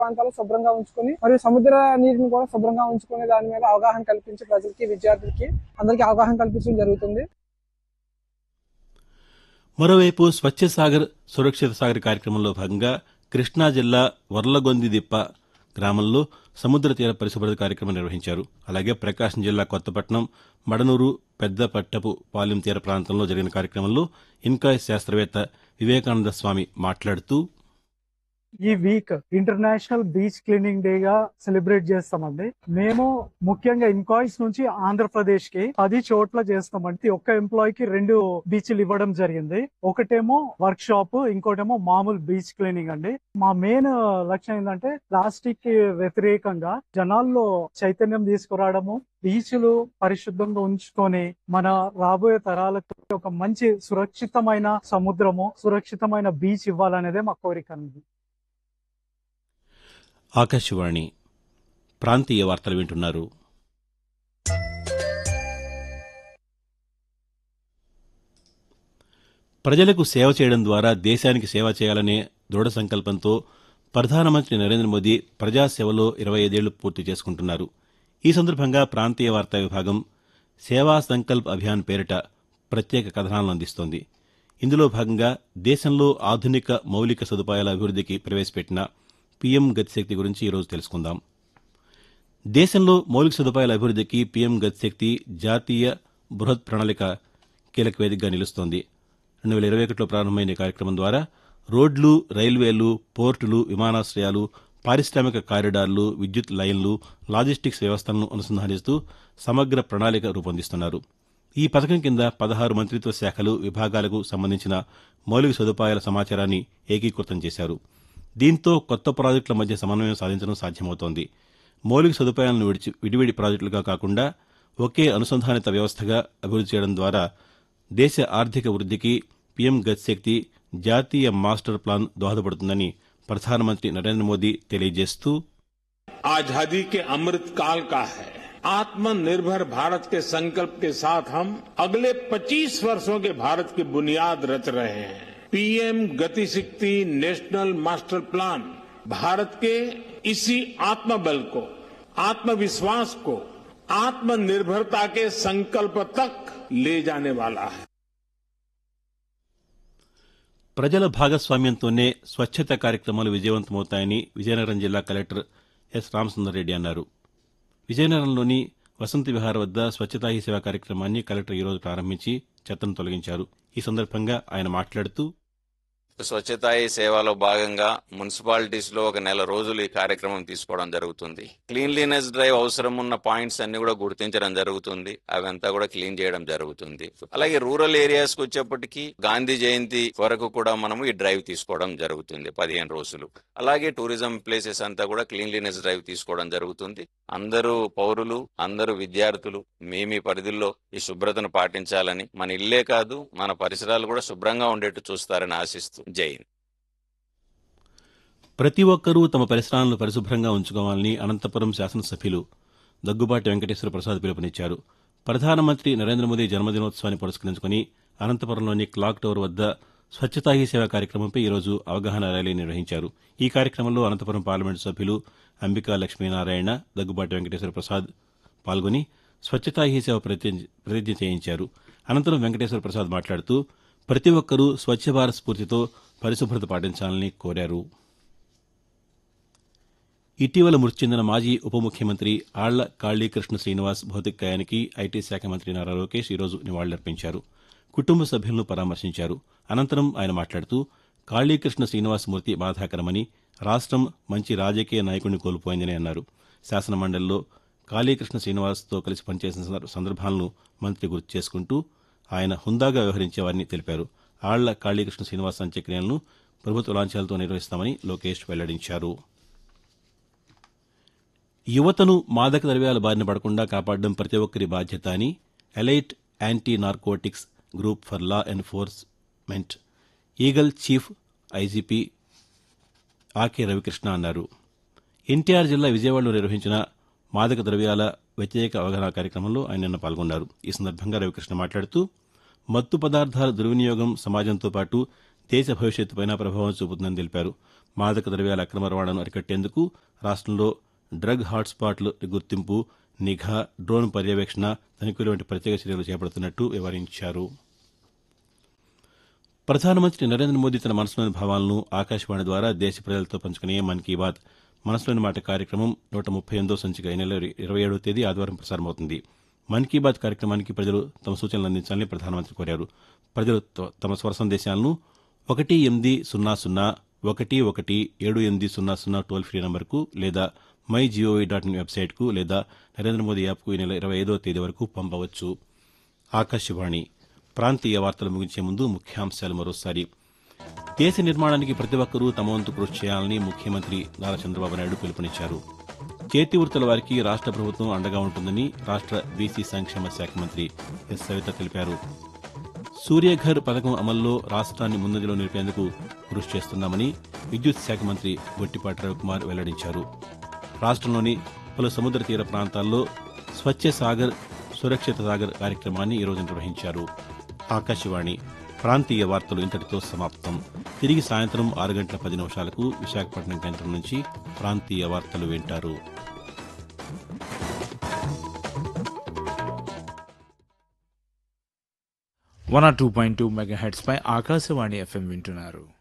ప్రాంతాలు శుభ్రంగా ఉంచుకొని మరియు సముద్ర నీటిని కూడా శుభ్రంగా ఉంచుకునే దాని మీద అవగాహన కల్పించి ప్రజలకి విద్యార్థులకి అందరికీ అవగాహన కల్పించడం జరుగుతుంది మరోవైపు స్వచ్ఛ సాగర్ సురక్షిత సాగర్ కార్యక్రమంలో భాగంగా కృష్ణా జిల్లా వర్లగొందిదిప్ప గ్రామంలో సముద్ర తీర పరిశుభ్రత కార్యక్రమం నిర్వహించారు అలాగే ప్రకాశం జిల్లా కొత్తపట్నం మడనూరు పెద్దపట్టపు పాలెం తీర ప్రాంతంలో జరిగిన కార్యక్రమంలో ఇన్కాయ్ శాస్త్రవేత్త వివేకానంద స్వామి మాట్లాడుతూ ఈ week international beach cleaning day గా సెలబ్రేట్ చేస్తామండి మేము ముఖ్యంగా ఇన్కాయిస్ నుంచి ఆంధ్రప్రదేశ్ కి పది చోట్ల చేస్తామండి ఒక్క ఎంప్లాయ్ కి రెండు బీచ్లు ఇవ్వడం జరిగింది ఒకటేమో వర్క్ షాప్ ఇంకోటేమో మామూలు బీచ్ క్లీనింగ్ అండి మా మెయిన్ లక్ష్యం ఏంటంటే ప్లాస్టిక్ కి వ్యతిరేకంగా జనాల్లో చైతన్యం తీసుకురావడము బీచ్లు పరిశుభ్రంగా ఉంచుకొని మన రాబోయే తరాలకు ఒక మంచి సురక్షితమైన సముద్రము సురక్షితమైన బీచ్ ఇవ్వాలనేదే మా కోరిక అండి ఆకాశవాణి ప్రాంతీయ వార్తలు వింటున్నారు ప్రజలకు సేవ చేయడం ద్వారా దేశానికి సేవ చేయాలనే దృఢ సంకల్పంతో ప్రధానమంత్రి నరేంద్ర మోదీ ప్రజాసేవలో ఇరవై ఐదేళ్లు పూర్తి చేసుకుంటున్నారు ఈ సందర్భంగా ప్రాంతీయ వార్తా విభాగం సేవా సంకల్ప్ అభియాన్ పేరిట ప్రత్యేక కథనాలను అందిస్తోంది ఇందులో భాగంగా దేశంలో ఆధునిక మౌలిక సదుపాయాల అభివృద్ధికి ప్రవేశపెట్టిన పీఎం గతిశక్తి గురించి ఈరోజు తెలుసుకుందాం దేశంలో మౌలిక సదుపాయాల అభివృద్ధికి పీఎం గతిశక్తి జాతీయ బృహత్ ప్రణాళిక కీలక వేదికగా నిలుస్తోంది రెండు వేల ఇరవై ఒకటిలో ప్రారంభమైన ఈ కార్యక్రమం ద్వారా రోడ్లు రైల్వేలు పోర్టులు విమానాశ్రయాలు పారిశ్రామిక కారిడార్లు విద్యుత్ లైన్లు లాజిస్టిక్స్ వ్యవస్థలను అనుసంధానిస్తూ సమగ్ర ప్రణాళిక రూపొందిస్తున్నారు ఈ పథకం కింద పదహారు మంత్రిత్వ శాఖలు విభాగాలకు సంబంధించిన మౌలిక సదుపాయాల సమాచారాన్ని ఏకీకృతం చేశారు దీంతో కొత్త ప్రాజెక్టుల మధ్య సమన్వయం సాధించడం సాధ్యమవుతోంది మౌలిక సదుపాయాలను విడిచి విడివిడి ప్రాజెక్టులుగా కాకుండా ఒకే అనుసంధానిత వ్యవస్థగా అభివృద్ధి చేయడం ద్వారా దేశ ఆర్థిక వృద్ధికి పీఎం గతిశక్తి జాతీయ మాస్టర్ ప్లాన్ దోహదపడుతుందని ప్రధానమంత్రి నరేంద్ర మోదీ తెలియజేస్తూ आजादी के अमृत काल का है आत्मनिर्भर भारत के संकल्प के साथ हम अगले 25 वर्षों के भारत की बुनियाद रच रहे हैं PM Gatishakti national master plan Bharat के इसी आत्मबल को आत्मविश्वास को आत्मनिर्भरता के संकल्प तक ले जाने वाला है ప్రజల భాగస్వామ్యంతోనే స్వచ్ఛత కార్యక్రమాలు విజయవంతమవుతాయని విజయనగరం జిల్లా కలెక్టర్ ఎస్ రామసుందర్రెడ్డి అన్నారు విజయనగరంలోని వసంత విహార్ వద్ద స్వచ్ఛతా హీ సేవ కార్యక్రమాన్ని కలెక్టర్ ఈరోజు ప్రారంభించి చెత్తను తొలగించారు ఈ సందర్భంగా ఆయన మాట్లాడుతూ స్వచ్ఛతా హీ సేవలో భాగంగా మున్సిపాలిటీస్ లో ఒక నెల రోజులు ఈ కార్యక్రమం తీసుకోవడం జరుగుతుంది క్లీన్లీనెస్ డ్రైవ్ అవసరం ఉన్న పాయింట్స్ అన్ని కూడా గుర్తించడం జరుగుతుంది అవంతా కూడా క్లీన్ చేయడం జరుగుతుంది అలాగే రూరల్ ఏరియాస్ కు వచ్చేప్పటికి గాంధీ జయంతి వరకు కూడా మనము ఈ డ్రైవ్ తీసుకోవడం జరుగుతుంది పదిహేను రోజులు అలాగే టూరిజం ప్లేసెస్ అంతా కూడా క్లీన్లీనెస్ డ్రైవ్ తీసుకోవడం జరుగుతుంది అందరూ పౌరులు అందరూ విద్యార్థులు మీ మీ పరిధుల్లో ఈ శుభ్రతను పాటించాలని మన ఇల్లే కాదు మన పరిసరాలు కూడా శుభ్రంగా ఉండేట్టు చూస్తారని ఆశిస్తూ జై హింద్. ప్రతి ఒక్కరూ తమ పరిసరాలను పరిశుభ్రంగా ఉంచుకోవాలని అనంతపురం శాసనసభ్యులు దగ్గుబాటి వెంకటేశ్వర ప్రసాద్ పిలుపునిచ్చారు ప్రధానమంత్రి నరేంద్ర మోదీ జన్మదినోత్సవాన్ని పురస్కరించుకుని అనంతపురంలోని క్లాక్ టవర్ వద్ద స్వచ్ఛతా హీ సేవ కార్యక్రమంపై ఈరోజు అవగాహన ర్యాలీ నిర్వహించారు ఈ కార్యక్రమంలో అనంతపురం పార్లమెంటు సభ్యులు అంబికా లక్ష్మీనారాయణ దగ్గుబాటి వెంకటేశ్వర ప్రసాద్ పాల్గొని స్వచ్ఛతా హీ సేవ ప్రతిజ్ఞ ప్రతిజ్ఞ చేయించారు అనంతరం వెంకటేశ్వర ప్రసాద్ మాట్లాడుతూ ప్రతి ఒక్కరూ స్వచ్ఛ భారత్ స్ఫూర్తితో పరిశుభ్రత పాటించాలని కోరారు ఇటీవల మృతి చెందిన మాజీ ఉప ముఖ్యమంత్రి ఆళ్ల కాళీకృష్ణ శ్రీనివాస్ భౌతికాయానికి ఐటీ శాఖ మంత్రి నారా లోకేష్ ఈరోజు నివాళులర్పించారు కుటుంబ సభ్యులను పరామర్శించారు అనంతరం ఆయన మాట్లాడుతూ కాళీకృష్ణ శ్రీనివాస్ మృతి బాధాకరమని రాష్ట్రం మంచి రాజకీయ నాయకుడిని కోల్పోయిందని అన్నారు శాసనమండలిలో కాళీకృష్ణ శ్రీనివాస్తో కలిసి పనిచేసిన సందర్- సందర్భాలను మంత్రి గుర్తు చేసుకుంటూ ఆయన హుందాగా వ్యవహరించేవారని తెలిపారు ఆళ్ల కాళీకృష్ణ శ్రీనివాస్ అంత్యక్రియలను ప్రభుత్వ లాంఛనాలతో నిర్వహిస్తామని లోకేష్ వెల్లడించారు యువతను మాదక ద్రవ్యాల బారిన పడకుండా కాపాడడం ప్రతి ఒక్కరి బాధ్యత అని elite anti narcotics group for law enforcement eagle chief IGP Ake Ravikrishna అన్నారు ఎన్టీఆర్ జిల్లా విజయవాడలో నిర్వహించిన మాదక ద్రవ్యాల వ్యతిరేక అవగాహన కార్యక్రమంలో ఆయన నిన్న పాల్గొన్నారు ఈ సందర్భంగా రవికృష్ణ మాట్లాడుతూ మత్తు పదార్థాల దుర్వినియోగం సమాజంతో పాటు దేశ భవిష్యత్తుపైన ప్రభావం చూపుతుందని తెలిపారు మాదక ద్రవ్యాల అక్రమ రవాణాను అరికట్టేందుకు రాష్ట్రంలో డ్రగ్ హాట్స్పాట్ల గుర్తింపు నిఘా డ్రోన్ పర్యవేక్షణ తనిఖీలు వంటి ప్రత్యేక చర్యలు చేపడుతున్నట్టు వివరించారు ప్రధానమంత్రి నరేంద్ర మోదీ తన మనసులోని భావాలను ఆకాశవాణి ద్వారా దేశ ప్రజలతో పంచుకునే మన్ కీ బాత్ మనసులోని మాట కార్యక్రమం నూట ముప్పై ఎనిమిదో సంచిక ఈ నెల ఇరవై ఏడవ తేదీ ఆదివారం ప్రసారమవుతుంది మన్ కీ బాత్ కార్యక్రమానికి ప్రజలు తమ సూచనలు అందించాలని ప్రధానమంత్రి కోరారు ప్రజలు త- తమ స్వర సందేశాలను ఒకటి ఎనిమిది సున్నా సున్నా ఒకటి ఒకటి ఏడు ఎనిమిది సున్నా సున్నా టోల్ ఫ్రీ నంబర్కు లేదా మై జీఓవీ డాట్ ఇన్ వెబ్సైట్కు లేదా నరేంద్ర మోదీ యాప్కు ఈ నెల ఇరవై ఐదో తేదీ వరకు పంపవచ్చు ఆకాశవాణి ప్రాంతీయ వార్తలు ముగించే ముందు ముఖ్యాంశాలు మరోసారి దేశ నిర్మాణానికి ప్రతి ఒక్కరూ తమ వంతు కృషి చేయాలని ముఖ్యమంత్రి నారా చంద్రబాబు నాయుడు పిలుపునిచ్చారు చేతి వృత్తుల వారికి రాష్ట్ర ప్రభుత్వం అండగా ఉంటుందని రాష్ట్ర బీసీ సంక్షేమ శాఖ మంత్రి ఎస్ సవిత తెలిపారు సూర్యఘర్ పథకం అమల్లో రాష్ట్రాన్ని ముందంజలో నిలిపేందుకు కృషి చేస్తున్నామని విద్యుత్ శాఖ మంత్రి గొట్టిపాటి రవికుమార్ వెల్లడించారు రాష్ట్రంలోని పలు సముద్ర తీర ప్రాంతాల్లో స్వచ్ఛ సాగర్ సురక్షిత సాగర్ కార్యక్రమాన్ని ఈరోజు నిర్వహించారు ఆకాశవాణి ప్రాంతీయ వార్తలు ఇంతటితో సమాప్తం తిరిగి సాయంత్రం ఆరు గంటల పది నిమిషాలకు విశాఖపట్నం కేంద్రం నుంచి ప్రాంతీయ వార్తలు వింటారు one or two point two mega hertz పై ఆకాశవాణి ఎఫ్ఎం వింటున్నారు